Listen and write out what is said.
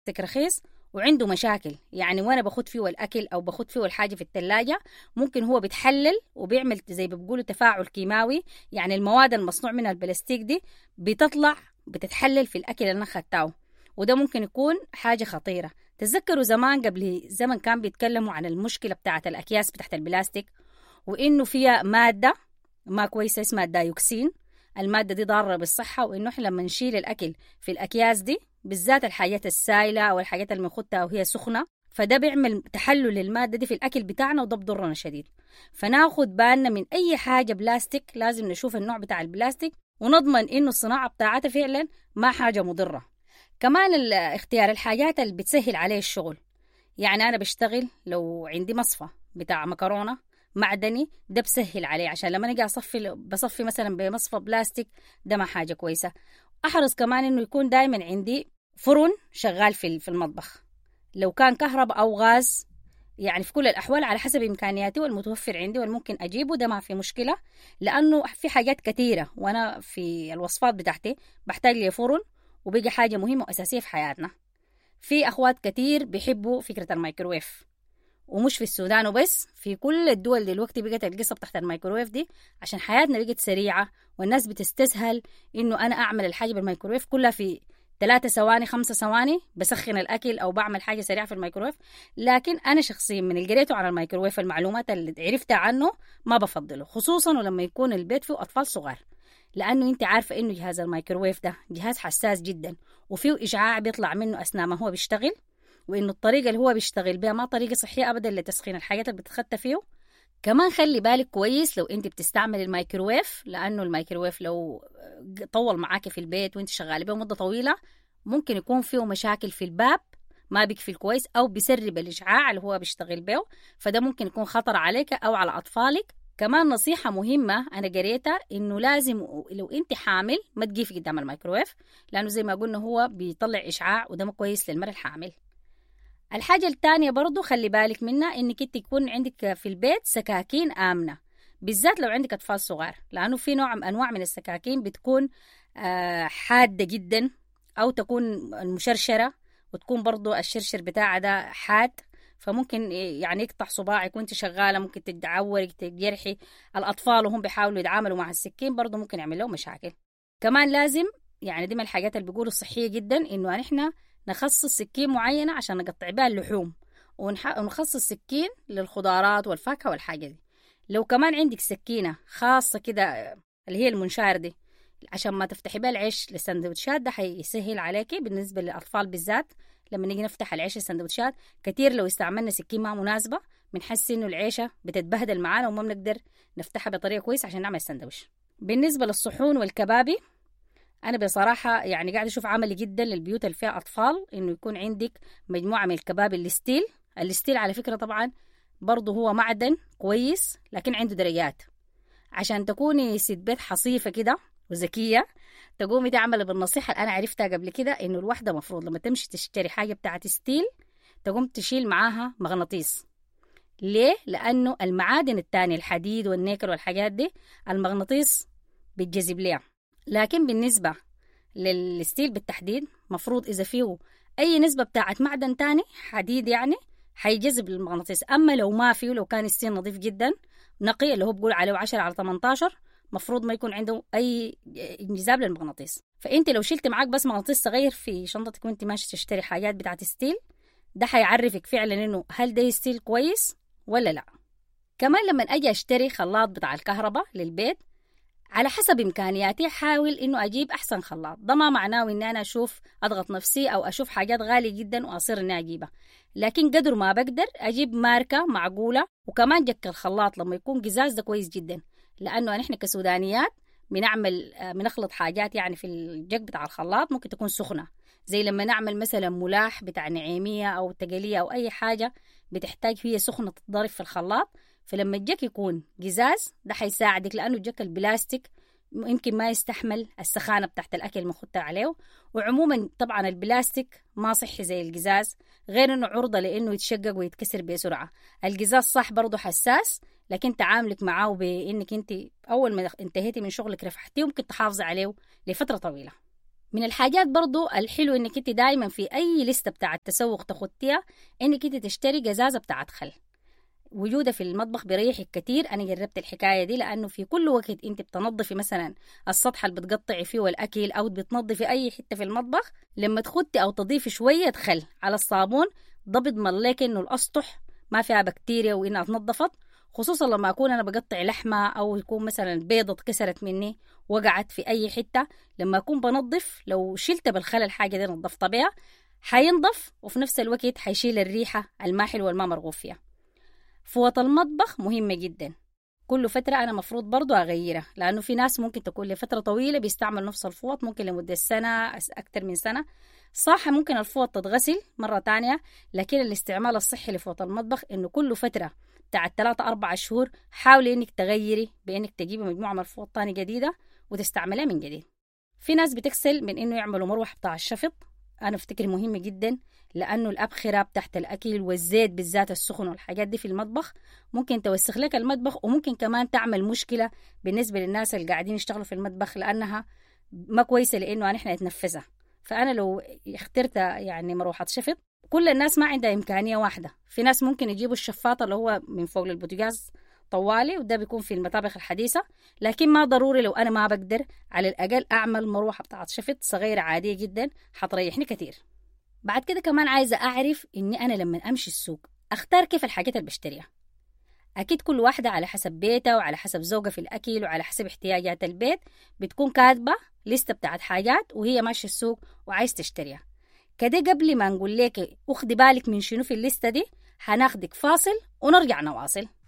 بلاستيك رخيص وعنده مشاكل يعني وانا باخد فيه الاكل او باخد فيه الحاجه في الثلاجه ممكن هو بيتحلل وبيعمل زي ما بيقولوا تفاعل كيماوي يعني المواد المصنوع منها البلاستيك دي بتطلع بتتحلل في الاكل اللي انا خدته وده ممكن يكون حاجه خطيره تذكروا زمان قبل زمن كان بيتكلموا عن المشكله بتاعه الاكياس بتاعت البلاستيك وانه فيها ماده ما كويسه اسمها الدايوكسين الماده دي ضاره بالصحه وانه احنا لما نشيل الاكل في الاكياس دي بالذات الحاجات السائله او الحاجات اللي بنخدها وهي سخنه فده بيعمل تحلل للماده دي في الاكل بتاعنا وده بضرنا شديد فناخد بالنا من اي حاجه بلاستيك لازم نشوف النوع بتاع البلاستيك ونضمن انه الصناعه بتاعتها فعلا ما حاجه مضره كمان اختيار الحاجات اللي بتسهل عليه الشغل يعني انا بشتغل لو عندي مصفى بتاع مكرونه معدني ده بسهل عليه عشان لما نجي اصفي بصفي مثلا بمصفى بلاستيك ده ما حاجه كويسه احرص كمان انه يكون دائما عندي فرن شغال في في المطبخ لو كان كهرباء او غاز يعني في كل الاحوال على حسب امكانياتي والمتوفر عندي والممكن اجيبه ده ما في مشكله لانه في حاجات كثيره وانا في الوصفات بتاعتي بحتاج لي فرن وبقى حاجه مهمه واساسيه في حياتنا في اخوات كتير بيحبوا فكره الميكروويف ومش في السودان وبس في كل الدول دلوقتي بقت القصه تحت الميكروويف دي عشان حياتنا بقت سريعه والناس بتستسهل انه انا اعمل الحاجه بالميكروويف كلها في ثلاثة ثواني خمسة ثواني بسخن الأكل أو بعمل حاجة سريعة في الميكروويف لكن أنا شخصيا من اللي قريته عن الميكروويف المعلومات اللي عرفتها عنه ما بفضله خصوصا ولما يكون البيت فيه أطفال صغار لأنه أنت عارفة إنه جهاز الميكروويف ده جهاز حساس جدا وفيه إشعاع بيطلع منه أثناء ما هو بيشتغل وإنه الطريقة اللي هو بيشتغل بها ما طريقة صحية أبدا لتسخين الحاجات اللي بتتخطى فيه كمان خلي بالك كويس لو انت بتستعمل الميكروويف لانه الميكروويف لو طول معاك في البيت وانت شغاله به مده طويله ممكن يكون فيه مشاكل في الباب ما بيقفل كويس او بيسرب الاشعاع اللي هو بيشتغل به فده ممكن يكون خطر عليك او على اطفالك كمان نصيحة مهمة أنا قريتها إنه لازم لو أنت حامل ما تقيفي قدام الميكروويف لأنه زي ما قلنا هو بيطلع إشعاع وده مو كويس للمرأة الحامل الحاجة الثانية برضو خلي بالك منها إنك أنت يكون عندك في البيت سكاكين آمنة بالذات لو عندك أطفال صغار لأنه في نوع من أنواع من السكاكين بتكون حادة جدا أو تكون المشرشرة وتكون برضو الشرشر بتاعها ده حاد فممكن يعني يقطع صباعك وانت شغاله ممكن تتعورك تجرحي الاطفال وهم بيحاولوا يتعاملوا مع السكين برضه ممكن يعمل لهم مشاكل كمان لازم يعني دي من الحاجات اللي بيقولوا صحيه جدا انه نحن نخصص سكين معينه عشان نقطع بها اللحوم ونخصص سكين للخضارات والفاكهه والحاجه دي لو كمان عندك سكينه خاصه كده اللي هي المنشار دي عشان ما تفتحي بها العيش للسندوتشات ده حيسهل عليكي بالنسبه للاطفال بالذات لما نيجي نفتح العيش السندوتشات كتير لو استعملنا سكين ما مناسبة بنحس إنه العيشة بتتبهدل معانا وما بنقدر نفتحها بطريقة كويسة عشان نعمل السندوتش بالنسبة للصحون والكبابي أنا بصراحة يعني قاعدة أشوف عملي جدا للبيوت اللي فيها أطفال إنه يكون عندك مجموعة من الكباب الستيل الستيل على فكرة طبعا برضه هو معدن كويس لكن عنده درجات عشان تكوني ست بيت حصيفة كده وذكية تقومي تعملي بالنصيحة اللي أنا عرفتها قبل كده إنه الواحدة مفروض لما تمشي تشتري حاجة بتاعت ستيل تقوم تشيل معاها مغناطيس ليه؟ لأنه المعادن التانية الحديد والنيكل والحاجات دي المغناطيس بيتجذب ليها لكن بالنسبة للستيل بالتحديد مفروض إذا فيه أي نسبة بتاعت معدن تاني حديد يعني حيجذب المغناطيس أما لو ما فيه لو كان الستيل نظيف جدا نقي اللي هو بقول عليه 10 على 18 مفروض ما يكون عنده اي انجذاب للمغناطيس فانت لو شلت معاك بس مغناطيس صغير في شنطتك وانت ماشي تشتري حاجات بتاعت ستيل ده حيعرفك فعلا انه هل ده ستيل كويس ولا لا كمان لما اجي اشتري خلاط بتاع الكهرباء للبيت على حسب امكانياتي حاول انه اجيب احسن خلاط ده ما معناه اني انا اشوف اضغط نفسي او اشوف حاجات غاليه جدا واصير اني اجيبها لكن قدر ما بقدر اجيب ماركه معقوله وكمان جك الخلاط لما يكون قزاز ده كويس جدا لانه نحن كسودانيات بنعمل بنخلط حاجات يعني في الجك بتاع الخلاط ممكن تكون سخنه زي لما نعمل مثلا ملاح بتاع نعيميه او تقليه او اي حاجه بتحتاج هي سخنه تتضرب في الخلاط فلما الجك يكون قزاز ده حيساعدك لانه الجك البلاستيك يمكن ما يستحمل السخانه بتاعت الاكل المخدة عليه وعموما طبعا البلاستيك ما صحي زي القزاز غير انه عرضه لانه يتشقق ويتكسر بسرعه القزاز صح برضه حساس لكن تعاملك معاه بانك انت اول ما انتهيتي من شغلك رفحتيه ممكن تحافظي عليه لفتره طويله من الحاجات برضو الحلو انك انت دايما في اي لستة بتاعة تسوق تخطيها انك انت تشتري قزازة بتاعة خل وجودها في المطبخ بيريحك كتير انا جربت الحكايه دي لانه في كل وقت انت بتنظفي مثلا السطح اللي بتقطعي فيه الاكل او بتنظفي اي حته في المطبخ لما تخدي او تضيفي شويه خل على الصابون ده بيضمن لك انه الاسطح ما فيها بكتيريا وانها اتنظفت خصوصا لما اكون انا بقطع لحمه او يكون مثلا بيضه اتكسرت مني وقعت في اي حته لما اكون بنظف لو شلت بالخل الحاجه دي نظفتها بيها حينضف وفي نفس الوقت حيشيل الريحه الماحل والما مرغوب فيها فوط المطبخ مهمة جدا كل فترة أنا مفروض برضو أغيرها لأنه في ناس ممكن تكون لفترة طويلة بيستعمل نفس الفوط ممكن لمدة سنة أكثر من سنة صح ممكن الفوط تتغسل مرة تانية لكن الاستعمال الصحي لفوط المطبخ إنه كل فترة بتاعت ثلاثة أربعة شهور حاولي إنك تغيري بإنك تجيبي مجموعة من الفوط تاني جديدة وتستعملها من جديد في ناس بتكسل من إنه يعملوا مروح بتاع الشفط أنا أفتكر مهم جدا لأنه الأبخرة بتاعت الأكل والزيت بالذات السخن والحاجات دي في المطبخ ممكن توسخ لك المطبخ وممكن كمان تعمل مشكلة بالنسبة للناس اللي قاعدين يشتغلوا في المطبخ لأنها ما كويسة لأنه نحن نتنفسها فأنا لو اخترت يعني مروحة شفط كل الناس ما عندها إمكانية واحدة في ناس ممكن يجيبوا الشفاطة اللي هو من فوق البوتاجاز طوالي وده بيكون في المطابخ الحديثة لكن ما ضروري لو أنا ما بقدر على الأقل أعمل مروحة بتاعت شفط صغيرة عادية جدا حتريحني كتير بعد كده كمان عايزة أعرف إني أنا لما أمشي السوق أختار كيف الحاجات اللي بشتريها أكيد كل واحدة على حسب بيتها وعلى حسب ذوقها في الأكل وعلى حسب احتياجات البيت بتكون كاتبة لستة بتاعت حاجات وهي ماشية السوق وعايز تشتريها كده قبل ما نقول لك أخدي بالك من شنو في الليستة دي هناخدك فاصل ونرجع نواصل